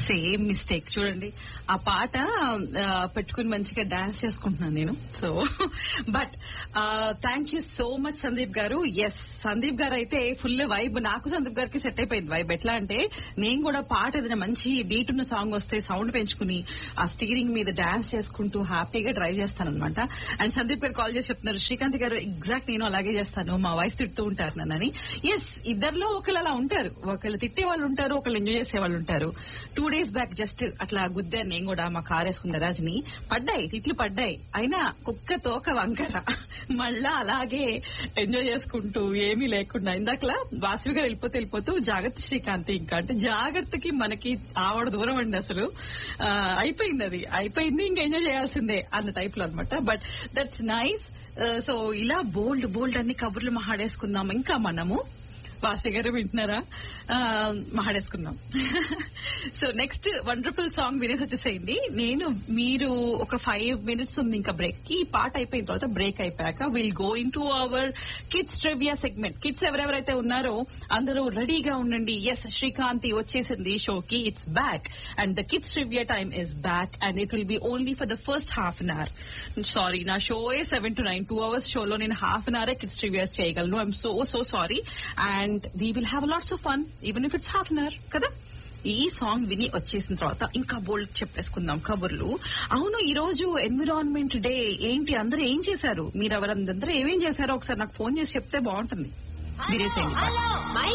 same mistake చూడండి ఆ పాట ఆ, పెట్టుకుని మంచిగా డాన్స్ చేసుకుంటున్నాను నేను so but thank you so much Sandeep garu yes Sandeep గారు అయితే ఫుల్ వైబ్ నాకు సందీప్ గారికి సెట్ అయిపోయింది వైబ్ ఎట్లా అంటే నేను కూడా పాట ఏదైనా మంచి బీట్ ఉన్న సాంగ్ వస్తే సౌండ్ పెంచుకుని ఆ స్టీరింగ్ మీద డాన్స్ చేసుకుంటూ హ్యాపీగా డ్రైవ్ చేస్తాను అనమాట అండ్ సందీప్ గారు కాల్ చేసి చెప్తున్నారు శ్రీకాంత్ గారు ఎగ్జాక్ట్ నేను అలాగే చేస్తాను మా వైఫ్ తిడుతూ ఉంటారు నన్నని ఎస్ ఇద్దరిలో ఒకళ్ళు అలా ఉంటారు ఒకళ్ళు తిట్టే వాళ్ళు ఉంటారు ఒకళ్ళు ఎంజాయ్ చేసే వాళ్ళు ఉంటారు టూ డేస్ బ్యాక్ జస్ట్ అట్లా గుద్దాను నేను కూడా మా కార్ వేసుకున్న రాజుని పడ్డాయి తిట్లు పడ్డాయి అయినా కుక్క తోక వంకర మళ్ళా అలాగే ఎంజాయ్ చేసుకుంటూ ఏమీ లేకుండా ఇందాకలా వాసవి గారు వెళ్ళిపోతే వెళ్ళిపోతూ జాగ్రత్త శ్రీకాంత్ ఇంకా అంటే జాగ్రత్తకి మనకి ఆవిడ దూరం అండి అసలు ఆ, అయిపోయింది అది అయిపోయింది ఇంకా ఎంజాయ్ చేయాల్సిందే అన్న టైప్ లో అనమాట బట్ దట్స్ నైస్ సో ఇలా బోల్డ్ బోల్డ్ అన్ని కబుర్లు మహాడేసుకుందాం ఇంకా మనము వాసవి గారు వింటున్నారా ఆ, మాట్లాడేసుకుందాం సో నెక్స్ట్ వండర్ఫుల్ సాంగ్ వినేసి వచ్చేసేయండి నేను మీరు ఒక ఫైవ్ మినిట్స్ ఉంది ఇంకా బ్రేక్ కి ఈ పాట అయిపోయిన తర్వాత బ్రేక్ అయిపోయాక will go into our kids trivia segment kids ఎవరెవరైతే ఉన్నారో అందరూ రెడీగా ఉండండి ఎస్ శ్రీకాంతి వచ్చేసింది షోకి it's back and the kids trivia time is back and it will be only for the first half an hour sorry నా show a seven to nine two hours షోలో నేను half an hour kids trivias చేయగలను I'm so so sorry and we will have lots of fun even if it's half an hour కదా ఈ song విని వచ్చేసిన తర్వాత ఇంకా బోల్డ్ చెప్పేసుకుందాం కబుర్లు అవును ఈ రోజు ఎన్విరాన్మెంట్ డే ఏంటి అందరూ ఏం చేశారు మీరు ఎవరందరూ ఏమేం చేశారో ఒకసారి నాకు ఫోన్ చేసి చెప్తే బాగుంటుంది మీరేసేయండి హలో